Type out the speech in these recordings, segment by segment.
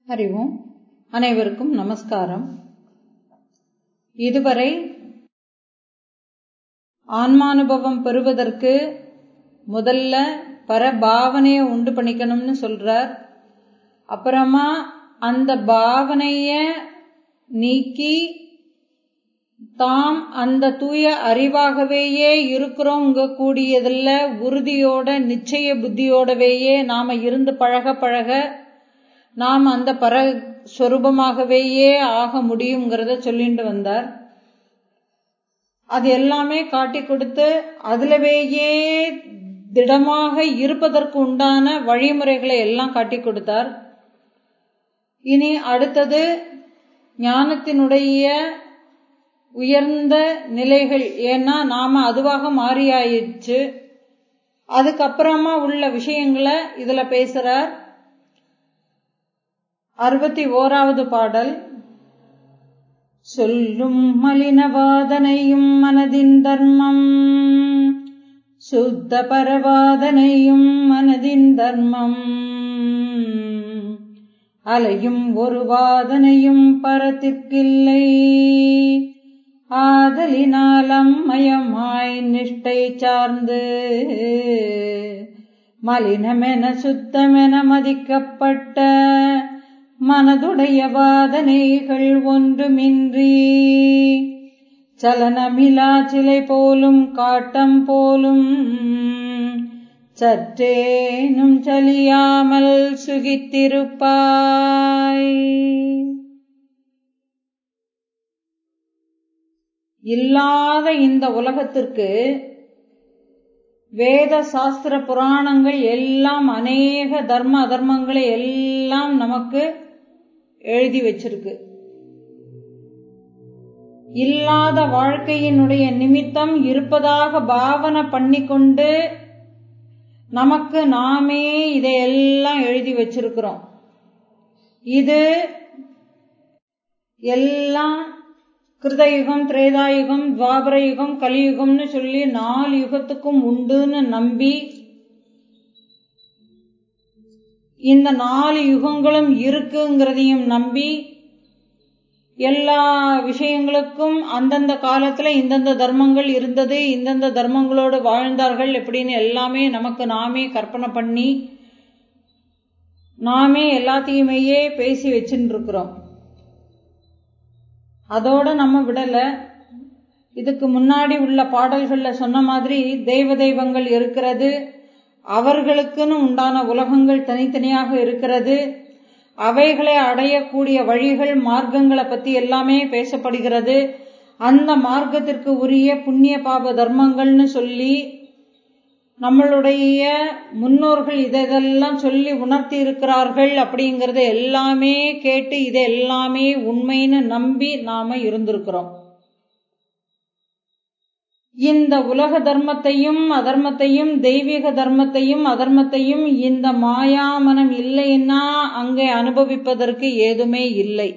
அறிவோம் அனைவருக்கும் நமஸ்காரம் இதுவரை ஆன்மானுபவம் பெறுவதற்கு முதல்ல பரபாவனையை உண்டு பண்ணிக்கணும்னு சொல்றார் அப்புறமா அந்த பாவனைய நீக்கி தாம் அந்த தூய அறிவாகவேயே இருக்கிறோங்க கூடியதில் உறுதியோட நிச்சய புத்தியோடவேயே நாம இருந்து பழக பழக நாம் அந்த பரஸ்வரூபமாகவேயே ஆக முடியுங்கிறத சொல்லிட்டு வந்தார் அது எல்லாமே காட்டி கொடுத்து அதுலவேயே திடமாக இருப்பதற்கு உண்டான வழிமுறைகளை எல்லாம் காட்டி கொடுத்தார் இனி அடுத்தது ஞானத்தினுடைய உயர்ந்த நிலைகள் ஏன்னா நாம அதுவாக மாறியாயிடுச்சு அதுக்கப்புறமா உள்ள விஷயங்களை இதுல பேசுறார் அறுபத்தி ஓராவது பாடல் சொல்லும் மலினவாதனையும் மனதின் தர்மம் சுத்த பரவாதனையும் மனதின் தர்மம் அலையும் ஒரு வாதனையும் பரத்திற்கில்லை ஆதலினால் அம்மயமாய் நிஷ்டை சார்ந்து மலினமென சுத்தமென மதிக்கப்பட்ட மனதுடைய வாதனைகள் ஒன்றுமின்றி சலனமிலா சிலை போலும் காட்டம் போலும் சற்றேனும் சலியாமல் சுகித்திருப்பாய் இல்லாத இந்த உலகத்திற்கு வேத சாஸ்திர புராணங்கள் எல்லாம் அநேக தர்ம அதர்மங்களை எல்லாம் நமக்கு எழுதி வச்சிருக்கு இல்லாத வாழ்க்கையினுடைய நிமித்தம் இருப்பதாக பாவனை பண்ணிக்கொண்டு நமக்கு நாமே இதையெல்லாம் எழுதி வச்சிருக்கிறோம் இது எல்லாம் கிருதயுகம் திரேதாயுகம் துவாபர யுகம் கலியுகம்னு சொல்லி நாலு யுகத்துக்கும் உண்டுன்னு நம்பி இந்த நாலு யுகங்களும் இருக்குங்கிறதையும் நம்பி எல்லா விஷயங்களுக்கும் அந்தந்த காலத்துல இந்தந்த தர்மங்கள் இருந்தது இந்தந்த தர்மங்களோடு வாழ்ந்தார்கள் எப்படின்னு எல்லாமே நமக்கு நாமே கற்பனை பண்ணி நாமே எல்லாத்தையுமேயே பேசி வச்சுட்டு இருக்கிறோம் அதோட நம்ம விடல இதுக்கு முன்னாடி உள்ள பாடல்கள்ல சொன்ன மாதிரி தெய்வ தெய்வங்கள் இருக்கிறது அவர்களுக்குன்னு உண்டான உலகங்கள் தனித்தனியாக இருக்கிறது அவைகளை அடையக்கூடிய வழிகள் மார்க்கங்களை பத்தி எல்லாமே பேசப்படுகிறது அந்த மார்க்கத்திற்கு உரிய புண்ணிய பாப தர்மங்கள்னு சொல்லி நம்மளுடைய முன்னோர்கள் இதெல்லாம் சொல்லி உணர்த்தி இருக்கிறார்கள் அப்படிங்கறத எல்லாமே கேட்டு இதை எல்லாமே உண்மைன்னு நம்பி நாம இருந்திருக்கிறோம் இந்த உலக தர்மத்தையும் அதர்மத்தையும் தெய்வீக தர்மத்தையும் அதர்மத்தையும் இந்த மாயாமனம் இல்லைன்னா அங்கே அனுபவிப்பதற்கு ஏதுமே இல்லை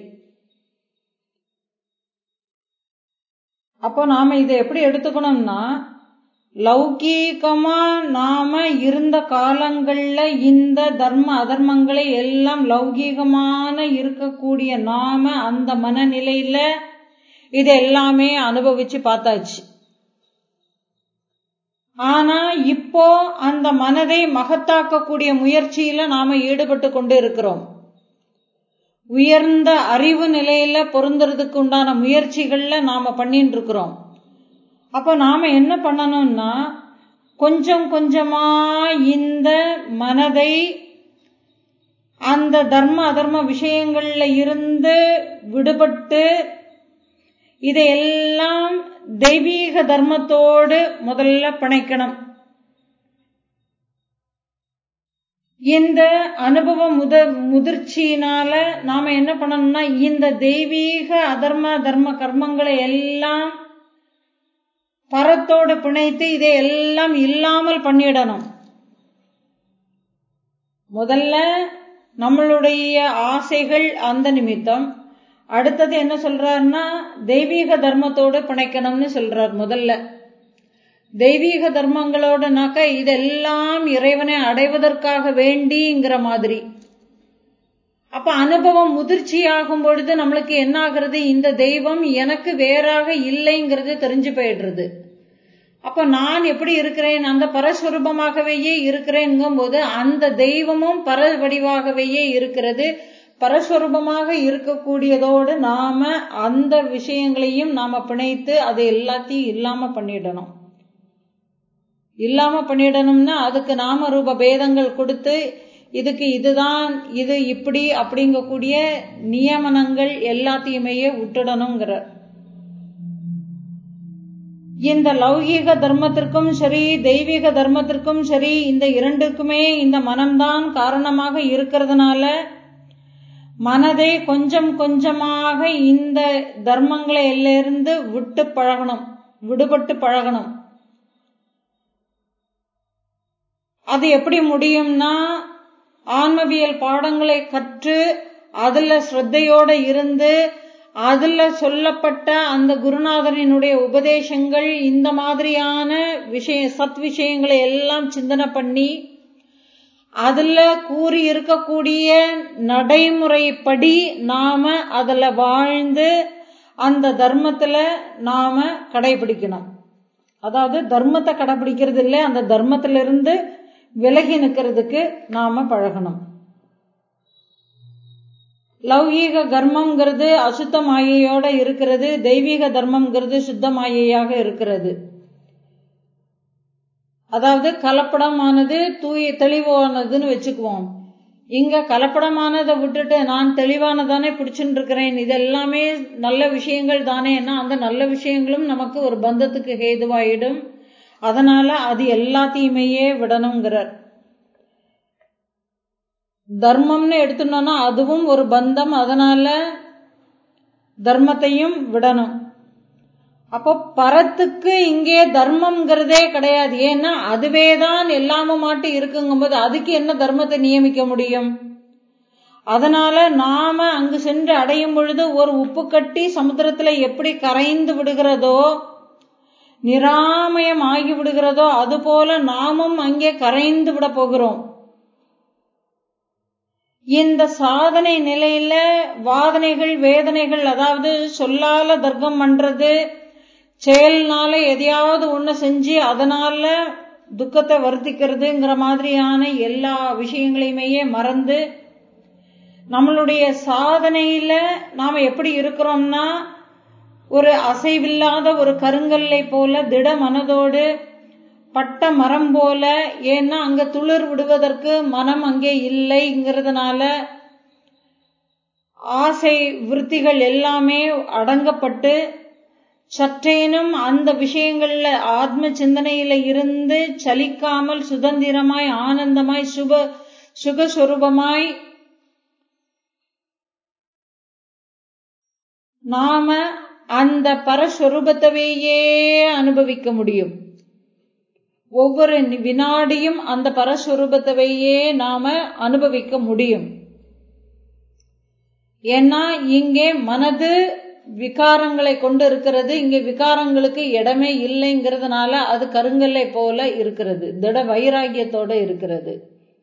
அப்போ நாம இதை எப்படி எடுத்துக்கணும்னா லௌகீகமா நாம இருந்த காலங்கள்ல இந்த தர்ம அதர்மங்களை எல்லாம் லௌகீகமான இருக்கக்கூடிய நாம அந்த மனநிலையில இது எல்லாமே அனுபவிச்சு பார்த்தாச்சு ஆனா இப்போ அந்த மனதை மகத்தாக்கக்கூடிய முயற்சியில நாம ஈடுபட்டு கொண்டு இருக்கிறோம் உயர்ந்த அறிவு நிலையில பொருந்துறதுக்கு உண்டான முயற்சிகள்ல நாம பண்ணிட்டு இருக்கிறோம் அப்போ நாம என்ன பண்ணணும்னா கொஞ்சம் கொஞ்சமா இந்த மனதை அந்த தர்ம அதர்ம விஷயங்கள்ல இருந்து விடுபட்டு இதையெல்லாம் தெய்வீக தர்மத்தோடு முதல்ல பிணைக்கணும் இந்த அனுபவ முத முதிர்ச்சியினால நாம என்ன பண்ணணும்னா இந்த தெய்வீக அதர்ம தர்ம கர்மங்களை எல்லாம் பரத்தோடு பிணைத்து இதை எல்லாம் இல்லாமல் பண்ணிடணும் முதல்ல நம்மளுடைய ஆசைகள் அந்த நிமித்தம் அடுத்தது என்ன சொல்றாருன்னா தெய்வீக தர்மத்தோடு பிணைக்கணும்னு சொல்றார் முதல்ல தெய்வீக தர்மங்களோடனாக்க இதெல்லாம் இறைவனை அடைவதற்காக வேண்டிங்கிற மாதிரி அப்ப அனுபவம் முதிர்ச்சியாகும் பொழுது நம்மளுக்கு என்ன ஆகுறது இந்த தெய்வம் எனக்கு வேறாக இல்லைங்கிறது தெரிஞ்சு போயிடுறது அப்ப நான் எப்படி இருக்கிறேன் அந்த பரஸ்வரூபமாகவே இருக்கிறேங்கும் போது அந்த தெய்வமும் பர வடிவாகவே இருக்கிறது பரஸ்வரூபமாக இருக்கக்கூடியதோடு நாம அந்த விஷயங்களையும் நாம பிணைத்து அதை எல்லாத்தையும் இல்லாம பண்ணிடணும் இல்லாம பண்ணிடணும்னா அதுக்கு நாம ரூப பேதங்கள் கொடுத்து இதுக்கு இதுதான் இது இப்படி அப்படிங்கக்கூடிய நியமனங்கள் எல்லாத்தையுமே விட்டுடணுங்கிறார் இந்த லௌகீக தர்மத்திற்கும் சரி தெய்வீக தர்மத்திற்கும் சரி இந்த இரண்டுக்குமே இந்த மனம்தான் காரணமாக இருக்கிறதுனால மனதை கொஞ்சம் கொஞ்சமாக இந்த தர்மங்களை எல்லிருந்து விட்டு பழகணும் விடுபட்டு பழகணும் அது எப்படி முடியும்னா ஆன்மவியல் பாடங்களை கற்று அதுல ஸ்ரத்தையோட இருந்து அதுல சொல்லப்பட்ட அந்த குருநாதரினுடைய உபதேசங்கள் இந்த மாதிரியான விஷய சத் விஷயங்களை எல்லாம் சிந்தனை பண்ணி அதுல கூறி இருக்கக்கூடிய நடைமுறைப்படி நாம அதுல வாழ்ந்து அந்த தர்மத்துல நாம கடைபிடிக்கணும் அதாவது தர்மத்தை கடைபிடிக்கிறது இல்லை அந்த தர்மத்திலிருந்து விலகி நிற்கிறதுக்கு நாம பழகணும் லௌகீக கர்மம்ங்கிறது அசுத்த மாயையோட இருக்கிறது தெய்வீக தர்மம்ங்கிறது சுத்த மாயையாக இருக்கிறது அதாவது கலப்படமானது தூய தெளிவானதுன்னு வச்சுக்குவோம் இங்க கலப்படமானதை விட்டுட்டு நான் தெளிவானதானே பிடிச்சுட்டு இருக்கிறேன் இது எல்லாமே நல்ல விஷயங்கள் தானேன்னா அந்த நல்ல விஷயங்களும் நமக்கு ஒரு பந்தத்துக்கு ஹேதுவாயிடும் அதனால அது எல்லாத்தையுமே விடணுங்கிறார் தர்மம்னு எடுத்துட்டோம்னா அதுவும் ஒரு பந்தம் அதனால தர்மத்தையும் விடணும் அப்போ பரத்துக்கு இங்கே தர்மம்ங்கிறதே கிடையாது ஏன்னா அதுவே தான் எல்லாமும் மாட்டு இருக்குங்கும்போது அதுக்கு என்ன தர்மத்தை நியமிக்க முடியும் அதனால நாம அங்கு சென்று அடையும் பொழுது ஒரு உப்பு கட்டி சமுத்திரத்துல எப்படி கரைந்து விடுகிறதோ நிராமயம் ஆகி விடுகிறதோ அதுபோல நாமும் அங்கே கரைந்து விட போகிறோம் இந்த சாதனை நிலையில வாதனைகள் வேதனைகள் அதாவது சொல்லால தர்க்கம் பண்றது செயல்னால எதையாவது ஒண்ணு செஞ்சு அதனால துக்கத்தை வருத்திக்கிறதுங்கிற மாதிரியான எல்லா விஷயங்களையுமே மறந்து நம்மளுடைய சாதனையில நாம எப்படி இருக்கிறோம்னா ஒரு அசைவில்லாத ஒரு கருங்கல்லை போல திட மனதோடு பட்ட மரம் போல ஏன்னா அங்க துளிர் விடுவதற்கு மனம் அங்கே இல்லைங்கிறதுனால ஆசை விருத்திகள் எல்லாமே அடங்கப்பட்டு சற்றேனும் அந்த விஷயங்கள்ல ஆத்ம சிந்தனையில இருந்து சலிக்காமல் சுதந்திரமாய் ஆனந்தமாய் சுப சுகஸ்வரூபமாய் நாம அந்த பரஸ்வரூபத்தவையே அனுபவிக்க முடியும் ஒவ்வொரு வினாடியும் அந்த பரஸ்வரூபத்தவையே நாம அனுபவிக்க முடியும் ஏன்னா இங்கே மனது விகாரங்களை கொண்டு இருக்கிறது இங்கே விகாரங்களுக்கு இடமே இல்லைங்கிறதுனால அது கருங்கல்லை போல இருக்கிறது திட வைராகியத்தோட இருக்கிறது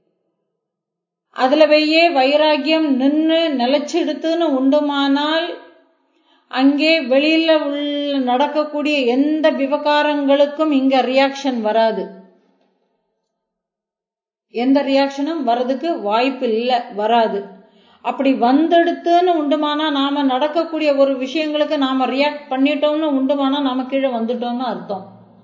அதுலவையே வைராகியம் நின்று நிலைச்செடுத்துன்னு உண்டுமானால் அங்கே வெளியில உள்ள நடக்கக்கூடிய எந்த விவகாரங்களுக்கும் இங்க ரியாக்ஷன் வராது எந்த ரியாக்ஷனும் வர்றதுக்கு வாய்ப்பு இல்லை வராது அப்படி வந்தெடுத்துன்னு உண்டுமானா நாம நடக்கக்கூடிய ஒரு விஷயங்களுக்கு நாம ரியாக்ட் பண்ணிட்டோம்னு உண்டுமானா நாம கீழே வந்துட்டோம்னு அர்த்தம்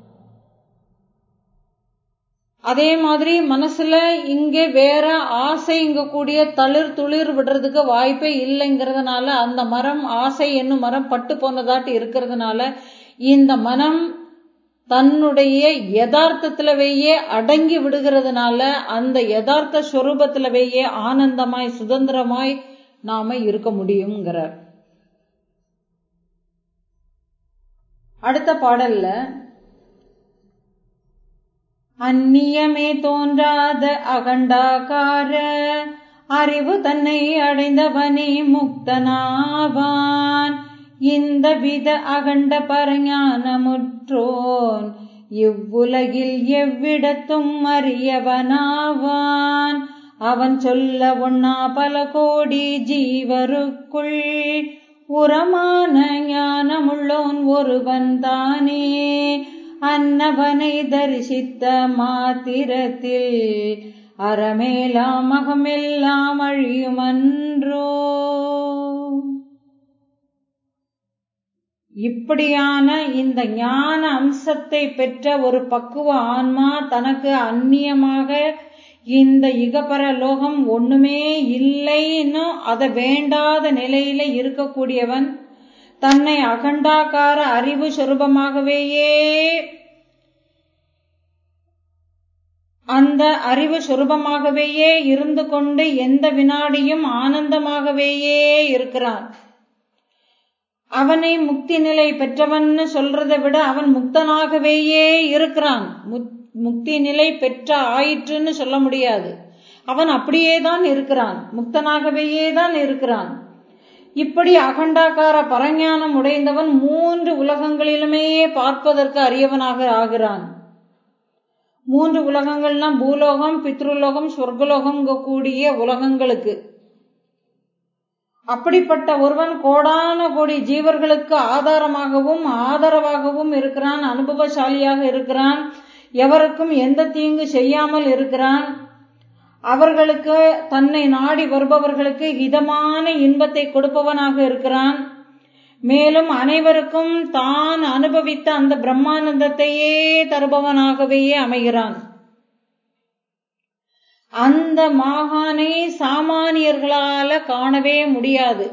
அதே மாதிரி மனசுல இங்கே வேற ஆசை இங்க கூடிய தளிர் துளிர் விடுறதுக்கு வாய்ப்பே இல்லைங்கிறதுனால அந்த மரம் ஆசை என்னும் மரம் பட்டு போனதாட்டு இருக்கிறதுனால இந்த மனம் தன்னுடைய யதார்த்தத்திலவையே அடங்கி விடுகிறதுனால அந்த யதார்த்த ஸ்வரூபத்திலவையே ஆனந்தமாய் சுதந்திரமாய் நாம இருக்க முடியுங்கிறார் அடுத்த பாடல்ல அந்நியமே தோன்றாத அகண்டாகார அறிவு தன்னை அடைந்தவனே முக்தனாவான் இந்த வித அகண்ட பரஞானமுற்றோன் இவ்வுலகில் எவ்விடத்தும் அறியவனாவான் அவன் சொல்ல ஒன்னா பல கோடி ஜீவருக்குள் உரமான ஞானமுள்ளோன் ஒருவன் தானே அன்னவனை தரிசித்த மாத்திரத்தில் அறமேலாம் மகமெல்லாம் அழியுமன்றோ இப்படியான இந்த ஞான அம்சத்தை பெற்ற ஒரு பக்குவ ஆன்மா தனக்கு அந்நியமாக இந்த இகப்பர லோகம் ஒண்ணுமே இல்லைன்னு அதை வேண்டாத நிலையில இருக்கக்கூடியவன் தன்னை அகண்டாக்கார அறிவு சொரூபமாகவேயே அந்த அறிவு சொரூபமாகவேயே இருந்து கொண்டு எந்த வினாடியும் ஆனந்தமாகவேயே இருக்கிறான் அவனை முக்தி நிலை பெற்றவன்னு சொல்றதை விட அவன் முக்தனாகவேயே இருக்கிறான் முக்தி நிலை பெற்ற ஆயிற்றுன்னு சொல்ல முடியாது அவன் அப்படியே தான் இருக்கிறான் முக்தனாகவேயே தான் இருக்கிறான் இப்படி அகண்டாக்கார பரஞானம் உடைந்தவன் மூன்று உலகங்களிலுமே பார்ப்பதற்கு அரியவனாக ஆகிறான் மூன்று உலகங்கள்னா பூலோகம் பித்ருலோகம் சொர்க்கலோகம் கூடிய உலகங்களுக்கு அப்படிப்பட்ட ஒருவன் கோடான கோடி ஜீவர்களுக்கு ஆதாரமாகவும் ஆதரவாகவும் இருக்கிறான் அனுபவசாலியாக இருக்கிறான் எவருக்கும் எந்த தீங்கு செய்யாமல் இருக்கிறான் அவர்களுக்கு தன்னை நாடி வருபவர்களுக்கு இதமான இன்பத்தை கொடுப்பவனாக இருக்கிறான் மேலும் அனைவருக்கும் தான் அனுபவித்த அந்த பிரம்மானந்தத்தையே தருபவனாகவே அமைகிறான் அந்த மாகானை சாமானியர்களால காணவே முடியாது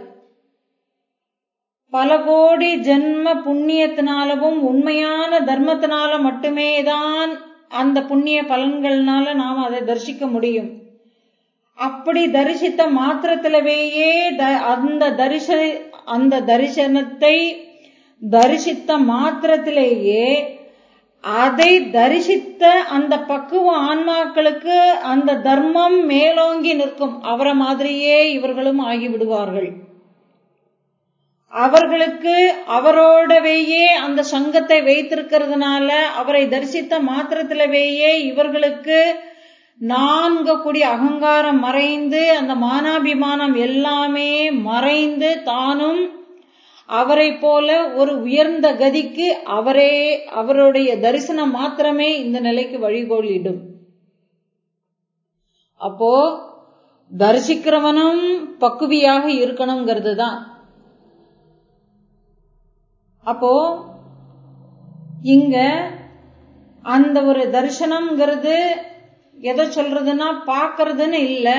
பல கோடி ஜென்ம புண்ணியத்தினாலவும் உண்மையான தர்மத்தினால மட்டுமே தான் அந்த புண்ணிய பலன்கள்னால நாம் அதை தரிசிக்க முடியும் அப்படி தரிசித்த மாத்திரத்திலவேயே அந்த தரிச அந்த தரிசனத்தை தரிசித்த மாத்திரத்திலேயே அதை தரிசித்த அந்த பக்குவ ஆன்மாக்களுக்கு அந்த தர்மம் மேலோங்கி நிற்கும் அவரை மாதிரியே இவர்களும் ஆகிவிடுவார்கள் அவர்களுக்கு அவரோடவேயே அந்த சங்கத்தை வைத்திருக்கிறதுனால அவரை தரிசித்த மாத்திரத்திலவேயே இவர்களுக்கு நான்கு கூடிய அகங்காரம் மறைந்து அந்த மானாபிமானம் எல்லாமே மறைந்து தானும் அவரை போல ஒரு உயர்ந்த கதிக்கு அவரே அவருடைய தரிசனம் மாத்திரமே இந்த நிலைக்கு வழிகோலிடும் அப்போ தரிசிக்கிறவனும் பக்குவியாக இருக்கணுங்கிறது தான் அப்போ இங்க அந்த ஒரு தரிசனம்ங்கிறது எதை சொல்றதுன்னா பாக்குறதுன்னு இல்லை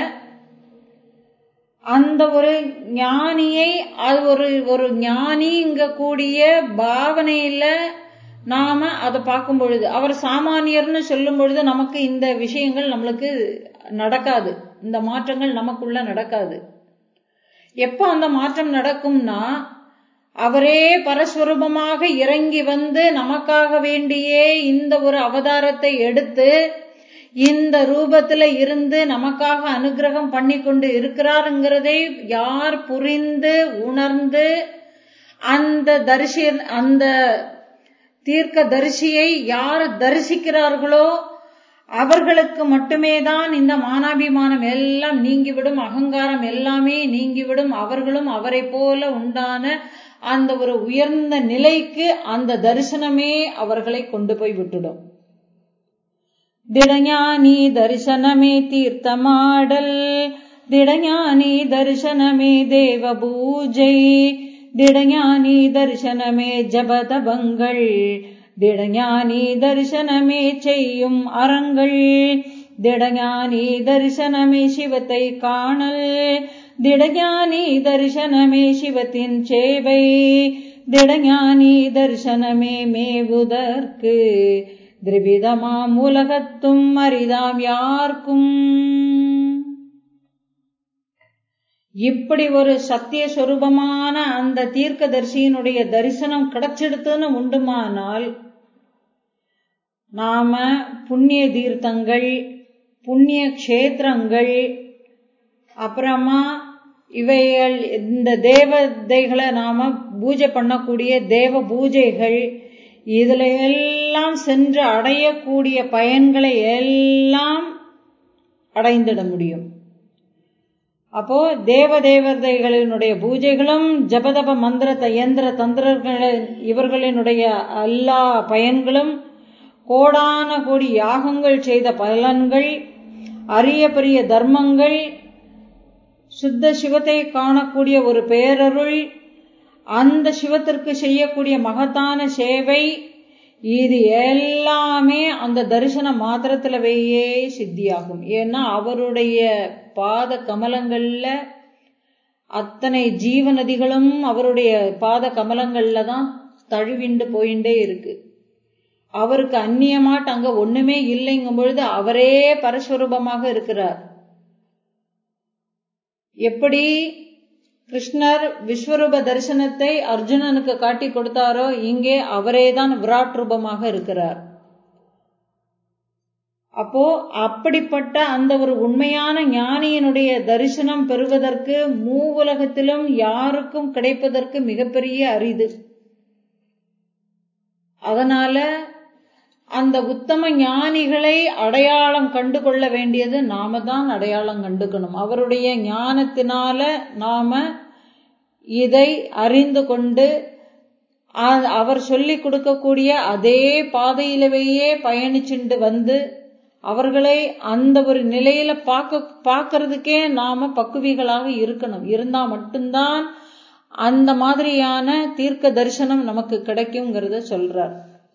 அந்த ஒரு ஞானியை அது ஒரு ஒரு ஞானிங்க கூடிய பாவனையில நாம அதை பார்க்கும் பொழுது அவர் சாமானியர்னு சொல்லும் பொழுது நமக்கு இந்த விஷயங்கள் நம்மளுக்கு நடக்காது இந்த மாற்றங்கள் நமக்குள்ள நடக்காது எப்போ அந்த மாற்றம் நடக்கும்னா அவரே பரஸ்வரூபமாக இறங்கி வந்து நமக்காக வேண்டியே இந்த ஒரு அவதாரத்தை எடுத்து இந்த ரூபத்துல இருந்து நமக்காக அனுகிரகம் பண்ணி கொண்டு இருக்கிறாருங்கிறதை யார் புரிந்து உணர்ந்து அந்த தரிசி அந்த தீர்க்க தரிசியை யார் தரிசிக்கிறார்களோ அவர்களுக்கு மட்டுமே தான் இந்த மானாபிமானம் எல்லாம் நீங்கிவிடும் அகங்காரம் எல்லாமே நீங்கிவிடும் அவர்களும் அவரை போல உண்டான அந்த ஒரு உயர்ந்த நிலைக்கு அந்த தரிசனமே அவர்களை கொண்டு போய் விட்டுடும் திடஞானி தரிசனமே தீர்த்தமாடல் திடஞானி தரிசனமே தேவ பூஜை திடஞானி தரிசனமே ஜபதபங்கள் திடஞானி தரிசனமே செய்யும் அறங்கள் திடஞானி தரிசனமே சிவத்தை காணல் திடஞானி தரிசனமே சிவத்தின் சேவை திடஞானி தரிசனமே மேவுதற்கு திரிவிதமாம் உலகத்தும் அரிதாம் யார்க்கும் இப்படி ஒரு சத்திய சொரூபமான அந்த தீர்க்கதரிசியினுடைய தரிசனம் கிடைச்செடுத்துன்னு உண்டுமானால் நாம புண்ணிய தீர்த்தங்கள் புண்ணிய கஷேத்திரங்கள் அப்புறமா இவைகள் இந்த தேவதைகளை நாம பூஜை பண்ணக்கூடிய தேவ பூஜைகள் இதுல எல்லாம் சென்று அடையக்கூடிய பயன்களை எல்லாம் அடைந்திட முடியும் அப்போ தேவ தேவதைகளினுடைய பூஜைகளும் ஜபதப மந்திர இயந்திர தந்திரங்கள் இவர்களினுடைய எல்லா பயன்களும் கோடான கோடி யாகங்கள் செய்த பலன்கள் அரிய பெரிய தர்மங்கள் சுத்த சிவத்தை காணக்கூடிய ஒரு பேரருள் அந்த சிவத்திற்கு செய்யக்கூடிய மகத்தான சேவை இது எல்லாமே அந்த தரிசன மாத்திரத்திலவையே சித்தியாகும் ஏன்னா அவருடைய பாத கமலங்கள்ல அத்தனை ஜீவ நதிகளும் அவருடைய பாத கமலங்கள்ல தான் தழுவிண்டு போயிண்டே இருக்கு அவருக்கு அந்நியமாட்டு அங்க ஒண்ணுமே இல்லைங்கும் பொழுது அவரே பரஸ்வரூபமாக இருக்கிறார் எப்படி கிருஷ்ணர் விஸ்வரூப தரிசனத்தை அர்ஜுனனுக்கு காட்டி கொடுத்தாரோ இங்கே அவரேதான் விராட் ரூபமாக இருக்கிறார் அப்போ அப்படிப்பட்ட அந்த ஒரு உண்மையான ஞானியினுடைய தரிசனம் பெறுவதற்கு மூ உலகத்திலும் யாருக்கும் கிடைப்பதற்கு மிகப்பெரிய அரிது அதனால அந்த உத்தம ஞானிகளை அடையாளம் கண்டு கொள்ள வேண்டியது நாம தான் அடையாளம் கண்டுக்கணும் அவருடைய ஞானத்தினால நாம இதை அறிந்து கொண்டு அவர் சொல்லி கொடுக்கக்கூடிய அதே பாதையிலவையே பயணிச்சுண்டு வந்து அவர்களை அந்த ஒரு நிலையில பார்க்க பார்க்கறதுக்கே நாம பக்குவிகளாக இருக்கணும் இருந்தா மட்டும்தான் அந்த மாதிரியான தீர்க்க தரிசனம் நமக்கு கிடைக்குங்கிறத சொல்றார்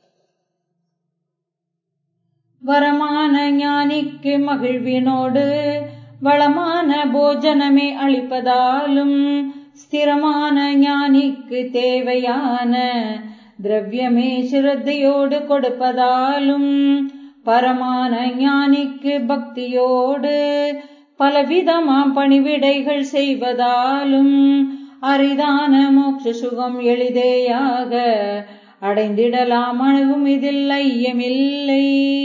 வரமான ஞானிக்கு மகிழ்வினோடு வளமான போஜனமே அளிப்பதாலும் ஸ்திரமான ஞானிக்கு தேவையான திரவியமே சிரத்தையோடு கொடுப்பதாலும் பரமான ஞானிக்கு பக்தியோடு பலவிதமாம் பணிவிடைகள் செய்வதாலும் அரிதான மோட்ச சுகம் எளிதேயாக அடைந்திடலாம் அணுகும் இதில் ஐயமில்லை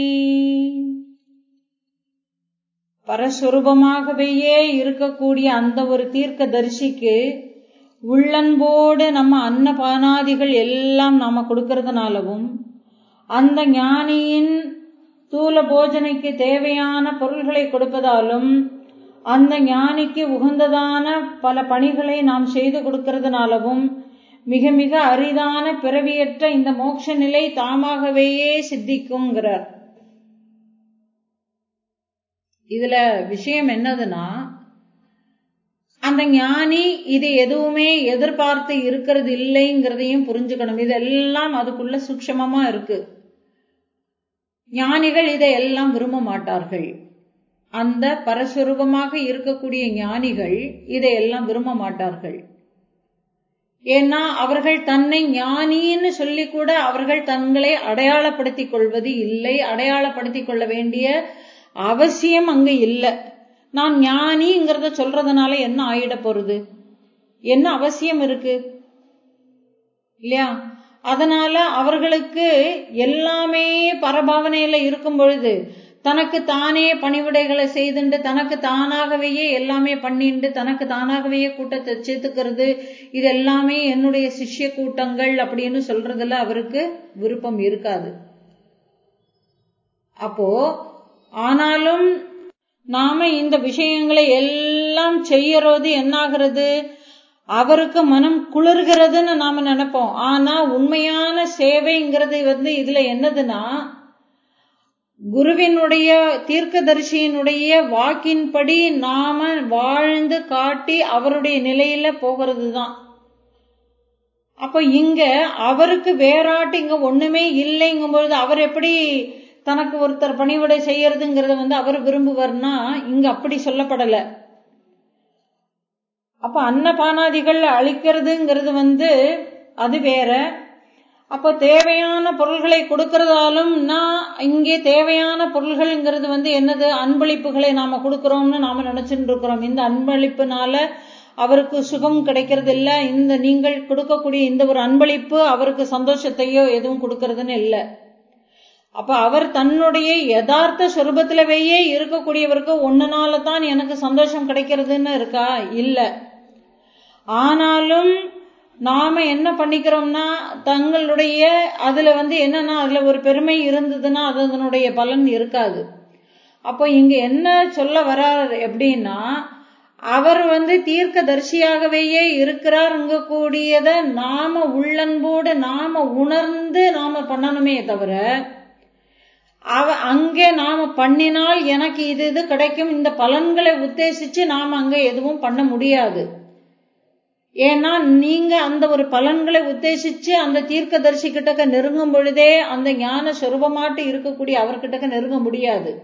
பரஸ்வரூபமாகவே இருக்கக்கூடிய அந்த ஒரு தீர்க்க தரிசிக்கு உள்ளன்போடு நம்ம அன்னபானாதிகள் எல்லாம் நாம கொடுக்கறதுனாலவும் அந்த ஞானியின் தூல போஜனைக்கு தேவையான பொருள்களை கொடுப்பதாலும் அந்த ஞானிக்கு உகந்ததான பல பணிகளை நாம் செய்து கொடுக்கறதுனாலவும் மிக மிக அரிதான பிறவியற்ற இந்த மோட்ச நிலை தாமாகவேயே சித்திக்குங்கிறார் இதுல விஷயம் என்னதுன்னா அந்த ஞானி இது எதுவுமே எதிர்பார்த்து இருக்கிறது இல்லைங்கிறதையும் புரிஞ்சுக்கணும் இதெல்லாம் அதுக்குள்ள சூக்ஷமமா இருக்கு ஞானிகள் இதையெல்லாம் விரும்ப மாட்டார்கள் அந்த பரஸ்வரூபமாக இருக்கக்கூடிய ஞானிகள் இதையெல்லாம் விரும்ப மாட்டார்கள் ஏன்னா அவர்கள் தன்னை ஞானின்னு சொல்லி கூட அவர்கள் தங்களை அடையாளப்படுத்திக் கொள்வது இல்லை அடையாளப்படுத்திக் கொள்ள வேண்டிய அவசியம் அங்க இல்லை நான் ஞானிங்கிறத சொல்றதுனால என்ன ஆயிட போறது என்ன அவசியம் இருக்கு இல்லையா அதனால அவர்களுக்கு எல்லாமே பரபாவனையில இருக்கும் பொழுது தனக்கு தானே பணிவிடைகளை செய்துண்டு தனக்கு தானாகவே எல்லாமே பண்ணிண்டு தனக்கு தானாகவே கூட்டத்தை சேர்த்துக்கிறது இது எல்லாமே என்னுடைய சிஷ்ய கூட்டங்கள் அப்படின்னு சொல்றதுல அவருக்கு விருப்பம் இருக்காது அப்போ ஆனாலும் நாம இந்த விஷயங்களை எல்லாம் செய்யறது என்னாகிறது அவருக்கு மனம் குளிர்கிறதுன்னு நாம நினைப்போம் ஆனா உண்மையான சேவைங்கிறது வந்து இதுல என்னதுன்னா குருவினுடைய தீர்க்கதரிசியினுடைய வாக்கின்படி நாம வாழ்ந்து காட்டி அவருடைய நிலையில போகிறது தான் அப்ப இங்க அவருக்கு வேறாட்டு இங்க ஒண்ணுமே இல்லைங்கும் பொழுது அவர் எப்படி தனக்கு ஒருத்தர் பணிவிடை செய்யறதுங்கிறத வந்து அவர் விரும்புவார்னா இங்க அப்படி சொல்லப்படல அப்ப அன்னபானாதிகள் அழிக்கிறதுங்கிறது வந்து அது வேற அப்போ தேவையான பொருள்களை கொடுக்கறதாலும் நான் இங்கே தேவையான பொருள்கள்ங்கிறது வந்து என்னது அன்பளிப்புகளை நாம கொடுக்கறோம்னு நாம நினைச்சுட்டு இருக்கிறோம் இந்த அன்பளிப்புனால அவருக்கு சுகம் கிடைக்கிறது இல்ல இந்த நீங்கள் கொடுக்கக்கூடிய இந்த ஒரு அன்பளிப்பு அவருக்கு சந்தோஷத்தையோ எதுவும் கொடுக்கறதுன்னு இல்லை அப்ப அவர் தன்னுடைய யதார்த்த சொரூபத்திலவேயே இருக்கக்கூடியவருக்கு ஒன்னுனால தான் எனக்கு சந்தோஷம் கிடைக்கிறதுன்னு இருக்கா இல்ல ஆனாலும் நாம என்ன பண்ணிக்கிறோம்னா தங்களுடைய அதுல வந்து என்னன்னா அதுல ஒரு பெருமை இருந்ததுன்னா அது அதனுடைய பலன் இருக்காது அப்போ இங்க என்ன சொல்ல வரார் எப்படின்னா அவர் வந்து தீர்க்க தரிசியாகவேயே இருக்கிறாருங்க கூடியத நாம உள்ளன்போடு நாம உணர்ந்து நாம பண்ணணுமே தவிர அவ அங்கே நாம பண்ணினால் எனக்கு இது இது கிடைக்கும் இந்த பலன்களை உத்தேசிச்சு நாம அங்க எதுவும் பண்ண முடியாது ஏன்னா நீங்க அந்த ஒரு பலன்களை உத்தேசிச்சு அந்த தீர்க்கதரிசி கிட்டக்க நெருங்கும் பொழுதே அந்த ஞான சொரூபமாட்டு இருக்கக்கூடிய அவர்கிட்டக்க நெருங்க முடியாது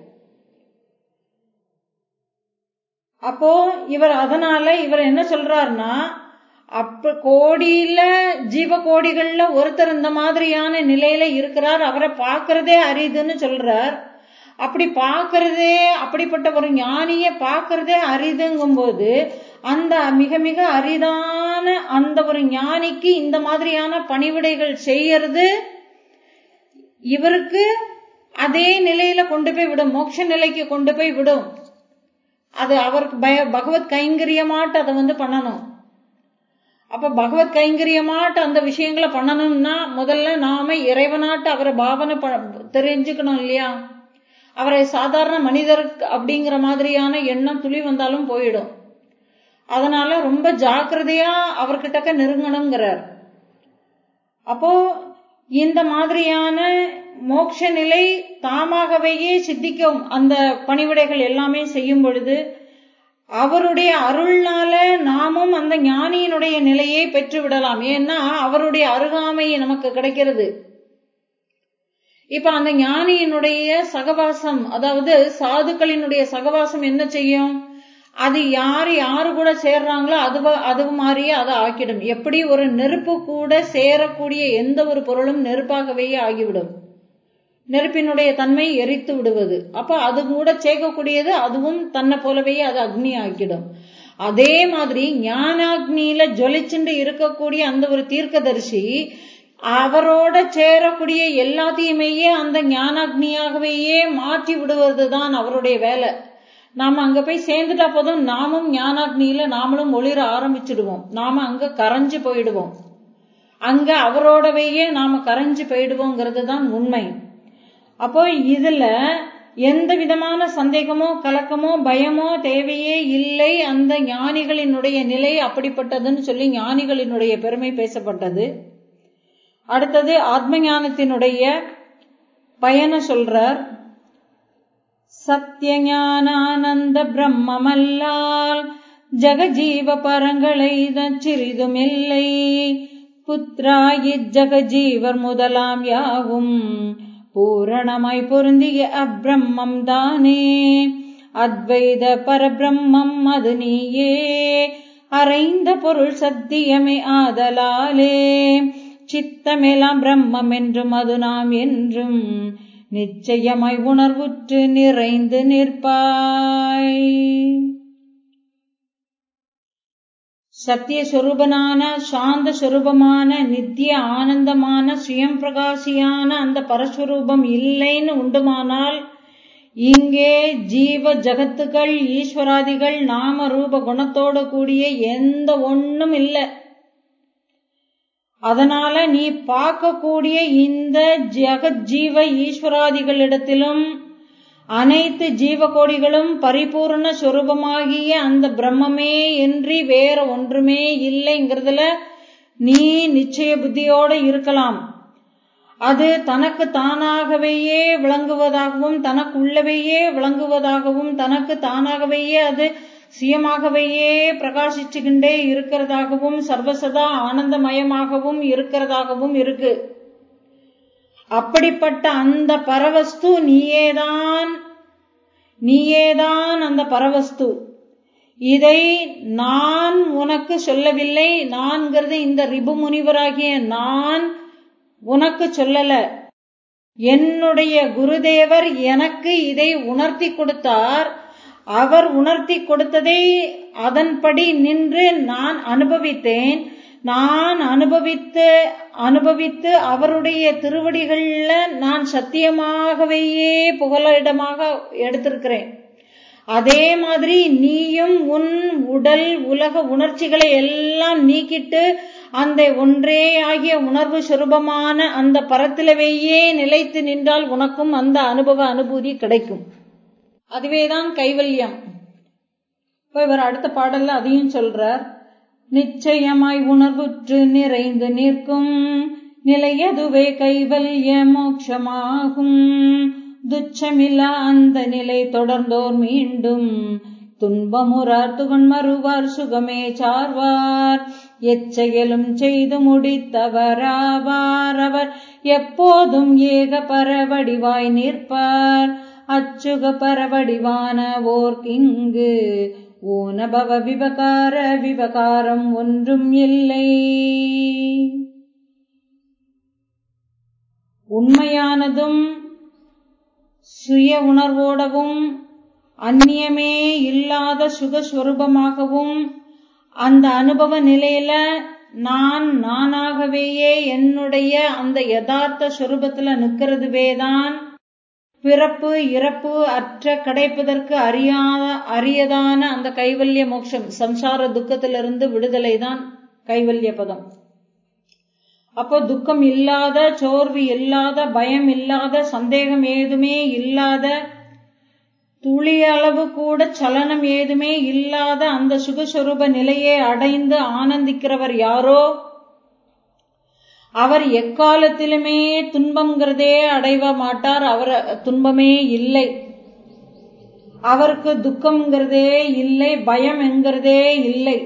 அப்போ இவர் அதனால இவர் என்ன சொல்றாருன்னா அப்ப கோடியில ஜீவ கோடிகள்ல ஒருத்தர் இந்த மாதிரியான நிலையில இருக்கிறார் அவரை பார்க்கறதே அரிதுன்னு சொல்றார் அப்படி பார்க்கறதே அப்படிப்பட்ட ஒரு ஞானிய பார்க்கறதே அரிதுங்கும் போது அந்த மிக மிக அரிதான அந்த ஒரு ஞானிக்கு இந்த மாதிரியான பணிவிடைகள் செய்யறது இவருக்கு அதே நிலையில கொண்டு போய் விடும் மோட்ச நிலைக்கு கொண்டு போய் விடும் அது அவருக்கு பய பகவத் கைங்கரியமாட்டு அதை வந்து பண்ணணும் அப்ப பகவத் கைங்கரியமாட்டு அந்த விஷயங்களை பண்ணணும்னா முதல்ல நாம இறைவனாட்டு அவரை பாவனை தெரிஞ்சுக்கணும் இல்லையா அவரை சாதாரண மனிதர் அப்படிங்கிற மாதிரியான எண்ணம் துளி வந்தாலும் போயிடும் அதனால ரொம்ப ஜாக்கிரதையா அவர்கிட்டக்க நெருங்கணுங்கிறார் அப்போ இந்த மாதிரியான மோட்ச நிலை தாமாகவேயே சித்திக்கும் அந்த பணிவிடைகள் எல்லாமே செய்யும் பொழுது அவருடைய அருள்னால நாமும் அந்த ஞானியினுடைய நிலையை பெற்று விடலாம் ஏன்னா அவருடைய அருகாமை நமக்கு கிடைக்கிறது இப்ப அந்த ஞானியினுடைய சகவாசம் அதாவது சாதுக்களினுடைய சகவாசம் என்ன செய்யும் அது யாரு யாரு கூட சேர்றாங்களோ அது அது மாதிரியே அதை ஆக்கிடும் எப்படி ஒரு நெருப்பு கூட சேரக்கூடிய எந்த ஒரு பொருளும் நெருப்பாகவே ஆகிவிடும் நெருப்பினுடைய தன்மை எரித்து விடுவது அப்ப அது கூட சேர்க்கக்கூடியது அதுவும் தன்னை போலவே அது அக்னி ஆக்கிடும் அதே மாதிரி ஞானாக்னியில ஜொலிச்சுண்டு இருக்கக்கூடிய அந்த ஒரு தீர்க்கதரிசி அவரோட சேரக்கூடிய எல்லாத்தையுமே அந்த ஞானாக்னியாகவேயே மாற்றி விடுவதுதான் அவருடைய வேலை நாம அங்க போய் சேர்ந்துட்டா போதும் நாமும் ஞானாக்னியில நாமளும் ஒளிர ஆரம்பிச்சிடுவோம் நாம அங்க கரைஞ்சு போயிடுவோம் அங்க அவரோடவையே நாம கரைஞ்சு போயிடுவோங்கிறது தான் உண்மை அப்போ இதுல எந்த விதமான சந்தேகமோ கலக்கமோ பயமோ தேவையே இல்லை அந்த ஞானிகளினுடைய நிலை அப்படிப்பட்டதுன்னு சொல்லி ஞானிகளினுடைய பெருமை பேசப்பட்டது அடுத்தது ஆத்ம ஞானத்தினுடைய பயனை சொல்றார் சத்தியஞானானந்த பிரம்மமல்லால் ஜகஜீவ பரங்களை சிறிதுமில்லை புத்ராயி ஜகஜீவர் முதலாம் யாவும் பூரணமாய் பொருந்திய அப்பிரம்மம் தானே அத்வைத பரபிரம்மம் அது நீயே அறைந்த பொருள் சத்தியமே ஆதலாலே சித்தமெல்லாம் பிரம்மம் என்றும் அது நாம் என்றும் நிச்சயமாய் உணர்வுற்று நிறைந்து நிற்பாய் சத்தியஸ்வரூபனான சாந்த ஸ்வரூபமான நித்திய ஆனந்தமான சுயம் பிரகாசியான அந்த பரஸ்வரூபம் இல்லைன்னு உண்டுமானால் இங்கே ஜீவ ஜகத்துக்கள் ஈஸ்வராதிகள் நாம ரூப குணத்தோடு கூடிய எந்த ஒண்ணும் இல்லை அதனால நீ பார்க்கக்கூடிய இந்த ஜெகத் ஜீவ ஈஸ்வராதிகளிடத்திலும் அனைத்து ஜீவகோடிகளும் பரிபூர்ண சொரூபமாகிய அந்த பிரம்மமே இன்றி வேற ஒன்றுமே இல்லைங்கிறதுல நீ நிச்சய புத்தியோட இருக்கலாம் அது தனக்கு தானாகவேயே விளங்குவதாகவும் தனக்குள்ளவையே விளங்குவதாகவும் தனக்கு தானாகவேயே அது சுயமாகவேயே பிரகாசிச்சுக்கிண்டே இருக்கிறதாகவும் சர்வசதா ஆனந்தமயமாகவும் இருக்கிறதாகவும் இருக்கு அப்படிப்பட்ட அந்த பரவஸ்து நீயேதான் நீயேதான் அந்த பரவஸ்து இதை நான் உனக்கு சொல்லவில்லை நான்கிறது இந்த ரிபு முனிவராகிய நான் உனக்கு சொல்லல என்னுடைய குருதேவர் எனக்கு இதை உணர்த்தி கொடுத்தார் அவர் உணர்த்தி கொடுத்ததை அதன்படி நின்று நான் அனுபவித்தேன் நான் அனுபவித்து அனுபவித்து அவருடைய திருவடிகள்ல நான் சத்தியமாகவேயே புகலிடமாக எடுத்திருக்கிறேன் அதே மாதிரி நீயும் உன் உடல் உலக உணர்ச்சிகளை எல்லாம் நீக்கிட்டு அந்த ஒன்றே ஆகிய உணர்வு சுரூபமான அந்த பரத்திலவையே நிலைத்து நின்றால் உனக்கும் அந்த அனுபவ அனுபூதி கிடைக்கும் அதுவேதான் கைவல்யம் இப்போ இவர் அடுத்த பாடல்ல அதையும் சொல்றார் நிச்சயமாய் உணர்வுற்று நிறைந்து நிற்கும் நிலையதுவே கைவல்ய மோட்சமாகும் துச்சமில்லா அந்த நிலை தொடர்ந்தோர் மீண்டும் துன்பமுறார் துகன்மறுவார் சுகமே சார்வார் எச்செயலும் செய்து முடித்தவராவார் அவர் எப்போதும் ஏக பரவடிவாய் நிற்பார் அச்சுக பரவடிவான ஓர்க்கிங்கு ஊனபவ விவகார விவகாரம் ஒன்றும் இல்லை உண்மையானதும் சுய உணர்வோடவும் அந்நியமே இல்லாத சுகஸ்வரூபமாகவும் அந்த அனுபவ நிலையில நான் நானாகவேயே என்னுடைய அந்த யதார்த்த சொரூபத்துல நிக்கிறதுவேதான் பிறப்பு இறப்பு அற்ற கிடைப்பதற்கு அறியாத அரியதான அந்த கைவல்ய மோட்சம் சம்சார துக்கத்திலிருந்து விடுதலை தான் கைவல்ய பதம் அப்போ துக்கம் இல்லாத சோர்வு இல்லாத பயம் இல்லாத சந்தேகம் ஏதுமே இல்லாத துளி அளவு கூட சலனம் ஏதுமே இல்லாத அந்த சுகஸ்வரூப நிலையை அடைந்து ஆனந்திக்கிறவர் யாரோ அவர் எக்காலத்திலுமே துன்பம்ங்கிறதே அடைவ மாட்டார் அவர் துன்பமே இல்லை அவருக்கு துக்கம்ங்கிறதே இல்லை பயம் என்கிறதே இல்லை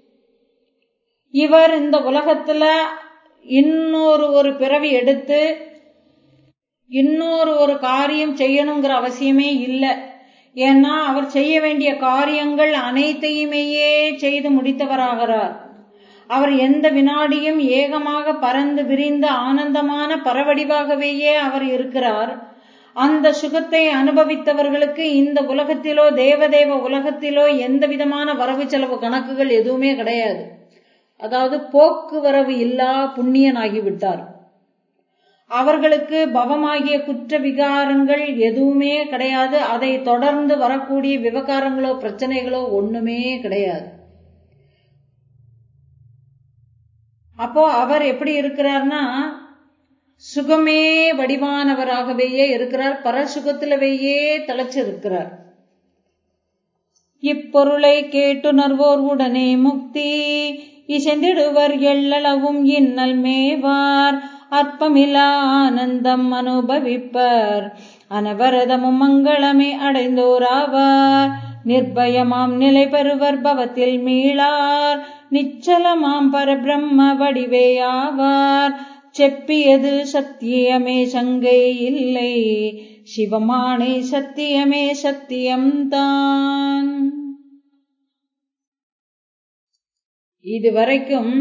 இவர் இந்த உலகத்துல இன்னொரு ஒரு பிறவி எடுத்து இன்னொரு ஒரு காரியம் செய்யணுங்கிற அவசியமே இல்லை ஏன்னா அவர் செய்ய வேண்டிய காரியங்கள் அனைத்தையுமேயே செய்து முடித்தவராகிறார் அவர் எந்த வினாடியும் ஏகமாக பறந்து விரிந்த ஆனந்தமான பரவடிவாகவேயே அவர் இருக்கிறார் அந்த சுகத்தை அனுபவித்தவர்களுக்கு இந்த உலகத்திலோ தேவதேவ உலகத்திலோ எந்த விதமான வரவு செலவு கணக்குகள் எதுவுமே கிடையாது அதாவது போக்குவரவு இல்லா புண்ணியனாகிவிட்டார் அவர்களுக்கு பவமாகிய குற்ற விகாரங்கள் எதுவுமே கிடையாது அதை தொடர்ந்து வரக்கூடிய விவகாரங்களோ பிரச்சனைகளோ ஒண்ணுமே கிடையாது அப்போ அவர் எப்படி இருக்கிறார்னா சுகமே வடிவானவராகவேயே இருக்கிறார் பரசுகத்திலவேயே தலைச்சிருக்கிறார் இப்பொருளை கேட்டுணர்வோர் உடனே முக்தி இசைந்திடுவர் எள்ளளவும் இன்னல் மேவார் அற்பமிலா ஆனந்தம் அனுபவிப்பர் அனவரதமும் மங்களமே அடைந்தோராவார் நிர்பயமாம் நிலை பெறுவர் பவத்தில் மீளார் நிச்சலமாம் பரபிரம்ம வடிவேயாவார் செப்பியது சத்தியமே சங்கை இல்லை சிவமானே சத்தியமே சத்தியம்தான் இதுவரைக்கும்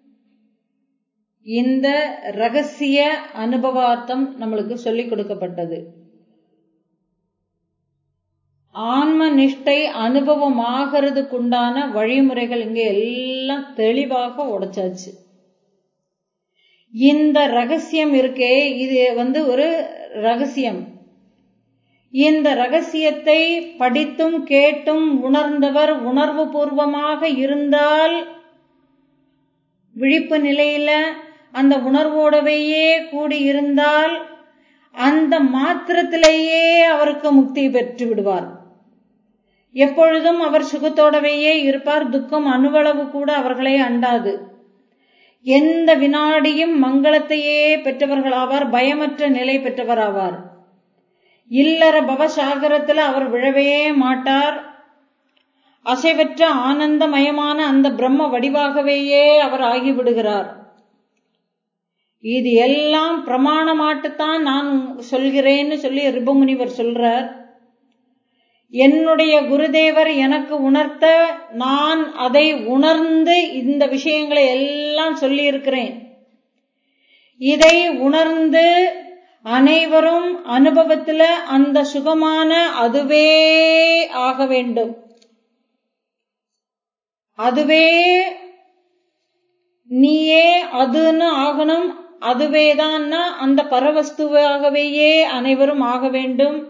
இந்த ரகசிய அனுபவார்த்தம் நம்மளுக்கு சொல்லிக் கொடுக்கப்பட்டது ஆன்ம நிஷ்டை அனுபவம் ஆகிறதுக்குண்டான வழிமுறைகள் இங்க எல்லாம் தெளிவாக உடைச்சாச்சு இந்த ரகசியம் இருக்கே இது வந்து ஒரு ரகசியம் இந்த ரகசியத்தை படித்தும் கேட்டும் உணர்ந்தவர் உணர்வு பூர்வமாக இருந்தால் விழிப்பு நிலையில அந்த உணர்வோடவையே கூடி இருந்தால் அந்த மாத்திரத்திலேயே அவருக்கு முக்தி பெற்று விடுவார் எப்பொழுதும் அவர் சுகத்தோடவேயே இருப்பார் துக்கம் அணுவளவு கூட அவர்களை அண்டாது எந்த வினாடியும் மங்களத்தையே பெற்றவர்களாவார் பயமற்ற நிலை பெற்றவராவார் இல்லற பவசாகரத்துல அவர் விழவே மாட்டார் அசைவற்ற ஆனந்தமயமான அந்த பிரம்ம வடிவாகவேயே அவர் ஆகிவிடுகிறார் இது எல்லாம் பிரமாணமாட்டுத்தான் நான் சொல்கிறேன்னு சொல்லி ரிபமுனிவர் சொல்றார் என்னுடைய குருதேவர் எனக்கு உணர்த்த நான் அதை உணர்ந்து இந்த விஷயங்களை எல்லாம் சொல்லி இருக்கிறேன் இதை உணர்ந்து அனைவரும் அனுபவத்துல அந்த சுகமான அதுவே ஆக வேண்டும் அதுவே நீயே அதுன்னு ஆகணும் அதுவேதான்னா அந்த பரவஸ்துவாகவேயே அனைவரும் ஆக வேண்டும்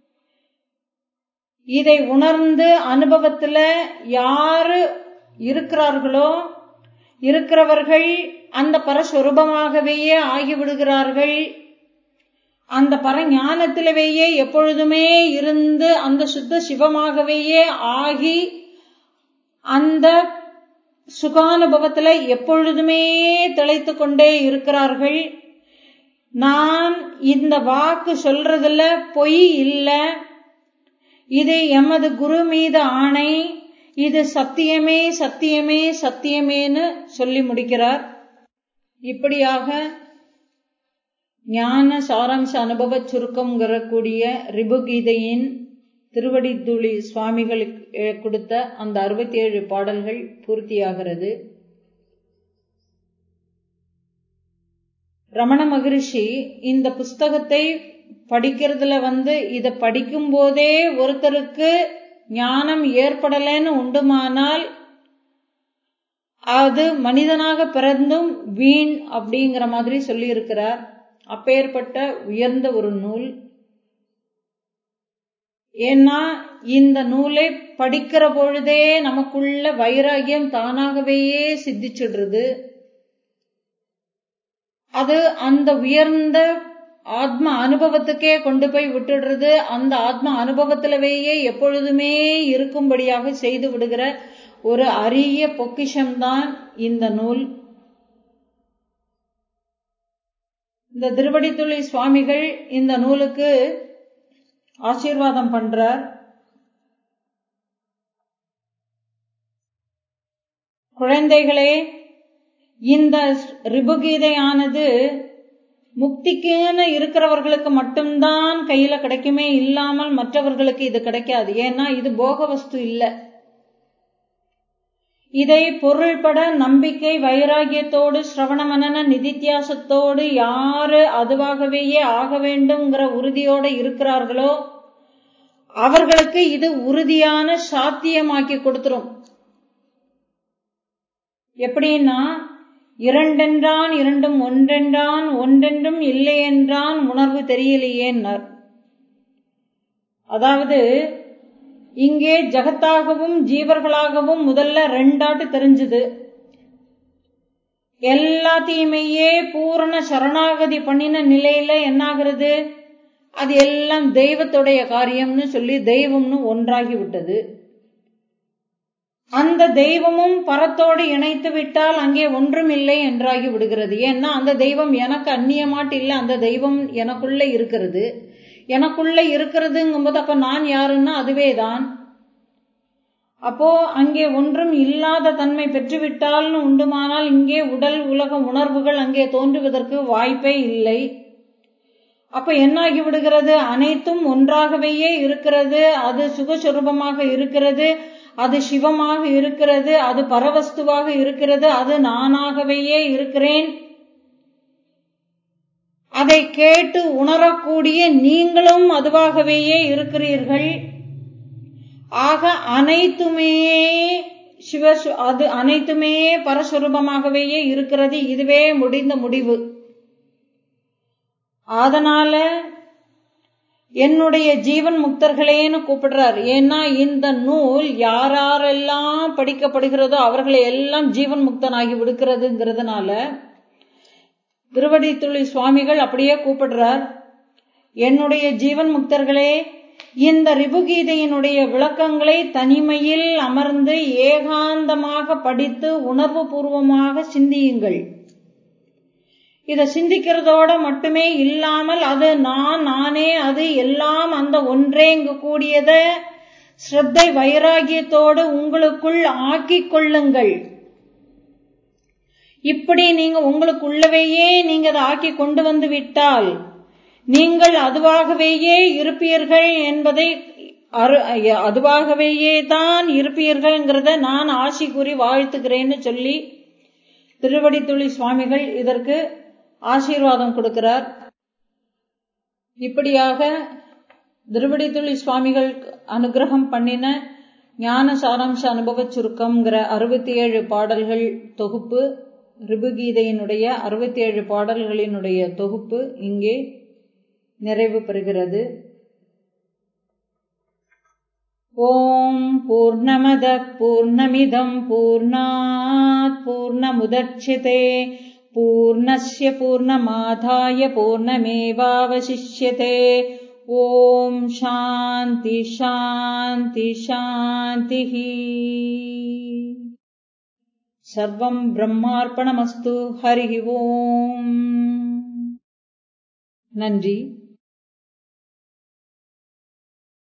இதை உணர்ந்து அனுபவத்துல யாரு இருக்கிறார்களோ இருக்கிறவர்கள் அந்த பரஸ்வரூபமாகவேயே ஆகிவிடுகிறார்கள் அந்த பரஞானத்திலவேயே எப்பொழுதுமே இருந்து அந்த சுத்த சிவமாகவேயே ஆகி அந்த சுகானுபவத்துல எப்பொழுதுமே திளைத்து கொண்டே இருக்கிறார்கள் நான் இந்த வாக்கு சொல்றதுல பொய் இல்ல இது எமது குரு மீது ஆணை இது சத்தியமே சத்தியமே சத்தியமேன்னு சொல்லி முடிக்கிறார் இப்படியாக ஞான சாராம்ச அனுபவ சுருக்கம்ங்கிற கூடிய ரிபுகீதையின் திருவடித்துளி சுவாமிகளுக்கு கொடுத்த அந்த அறுபத்தி ஏழு பாடல்கள் பூர்த்தியாகிறது ரமண மகரிஷி இந்த புஸ்தகத்தை படிக்கிறதுல வந்து இத படிக்கும் போதே ஒருத்தருக்கு ஞானம் ஏற்படலைன்னு உண்டுமானால் அது மனிதனாக பிறந்தும் வீண் அப்படிங்கிற மாதிரி சொல்லி இருக்கிறார் அப்பேற்பட்ட உயர்ந்த ஒரு நூல் ஏன்னா இந்த நூலை படிக்கிற பொழுதே நமக்குள்ள வைராகியம் தானாகவே சித்திச்சிடுறது அது அந்த உயர்ந்த ஆத்ம அனுபவத்துக்கே கொண்டு போய் விட்டுடுறது அந்த ஆத்ம அனுபவத்திலவேயே எப்பொழுதுமே இருக்கும்படியாக செய்து விடுகிற ஒரு அரிய பொக்கிஷம்தான் இந்த நூல் இந்த திருவடித்துளி சுவாமிகள் இந்த நூலுக்கு ஆசீர்வாதம் பண்றார் குழந்தைகளே இந்த ரிபுகீதையானது முக்திக்குன்னு இருக்கிறவர்களுக்கு மட்டும்தான் கையில கிடைக்குமே இல்லாமல் மற்றவர்களுக்கு இது கிடைக்காது ஏன்னா இது போக வஸ்து இல்லை இதை பொருள்பட நம்பிக்கை வைராகியத்தோடு சிரவண மனன நிதித்தியாசத்தோடு யாரு அதுவாகவேயே ஆக வேண்டும்ங்கிற உறுதியோடு இருக்கிறார்களோ அவர்களுக்கு இது உறுதியான சாத்தியமாக்கி கொடுத்துரும் எப்படின்னா இரண்டென்றான் இரண்டும் ஒன்றென்றான் ஒன்றென்றும் இல்லை என்றான் உணர்வு தெரியலையேன்னார் அதாவது இங்கே ஜகத்தாகவும் ஜீவர்களாகவும் முதல்ல ரெண்டாட்டு தெரிஞ்சுது எல்லாத்தையுமையே பூரண சரணாகதி பண்ணின நிலையில என்னாகிறது அது எல்லாம் தெய்வத்துடைய காரியம்னு சொல்லி தெய்வம்னு ஒன்றாகி விட்டது அந்த தெய்வமும் பரத்தோடு இணைத்து விட்டால் அங்கே ஒன்றும் இல்லை என்றாகி விடுகிறது ஏன்னா அந்த தெய்வம் எனக்கு அந்நியமாட்டு இல்லை அந்த தெய்வம் எனக்குள்ள இருக்கிறது எனக்குள்ள இருக்கிறதுங்கும்போது அப்ப நான் யாருன்னா அதுவே தான் அப்போ அங்கே ஒன்றும் இல்லாத தன்மை பெற்றுவிட்டால்னு உண்டுமானால் இங்கே உடல் உலக உணர்வுகள் அங்கே தோன்றுவதற்கு வாய்ப்பே இல்லை அப்ப என்னாகி விடுகிறது அனைத்தும் ஒன்றாகவே இருக்கிறது அது சுகஸ்வரூபமாக இருக்கிறது அது சிவமாக இருக்கிறது அது பரவஸ்துவாக இருக்கிறது அது நானாகவே இருக்கிறேன் அதை கேட்டு உணரக்கூடிய நீங்களும் அதுவாகவேயே இருக்கிறீர்கள் ஆக அனைத்துமே சிவ அது அனைத்துமே பரஸ்வரூபமாகவே இருக்கிறது இதுவே முடிந்த முடிவு அதனால என்னுடைய ஜீவன் முக்தர்களேன்னு கூப்பிடுறார் ஏன்னா இந்த நூல் யாரெல்லாம் படிக்கப்படுகிறதோ அவர்களை எல்லாம் ஜீவன் முக்தனாகி விடுக்கிறதுங்கிறதுனால திருவடித்துளி சுவாமிகள் அப்படியே கூப்பிடுறார் என்னுடைய ஜீவன் முக்தர்களே இந்த ரிபுகீதையினுடைய விளக்கங்களை தனிமையில் அமர்ந்து ஏகாந்தமாக படித்து உணர்வு பூர்வமாக சிந்தியுங்கள் இதை சிந்திக்கிறதோட மட்டுமே இல்லாமல் அது நான் நானே அது எல்லாம் அந்த ஒன்றேங்கு கூடியத ஸ்ரத்தை வைராகியத்தோடு உங்களுக்குள் ஆக்கிக் கொள்ளுங்கள் இப்படி நீங்க உங்களுக்குள்ளவேயே நீங்க அதை ஆக்கி கொண்டு வந்து விட்டால் நீங்கள் அதுவாகவேயே இருப்பீர்கள் என்பதை அதுவாகவேயே தான் இருப்பீர்கள்ங்கிறத நான் ஆசி கூறி வாழ்த்துக்கிறேன்னு சொல்லி திருவடித்துளி சுவாமிகள் இதற்கு ஆசீர்வாதம் கொடுக்கிறார் இப்படியாக திருவடித்துளி சுவாமிகள் அனுகிரகம் பண்ணின ஞான சாராம்ச அனுபவ சுருக்கம்ங்கிற அறுபத்தி ஏழு பாடல்கள் தொகுப்பு ரிபுகீதையினுடைய அறுபத்தி ஏழு பாடல்களினுடைய தொகுப்பு இங்கே நிறைவு பெறுகிறது ஓம் பூர்ணமத பூர்ணமிதம் பூர்ணாத் பூர்ணமுதட்சிதே பூர்ணஸ்ய பூர்ணமாதாய பூர்ணமேவாவசிஷ்யதே ஓம் சாந்தி சாந்தி சாந்தி சர்வம் பிரம்மார்ப்பணமஸ்து ஹரி ஓம் நன்றி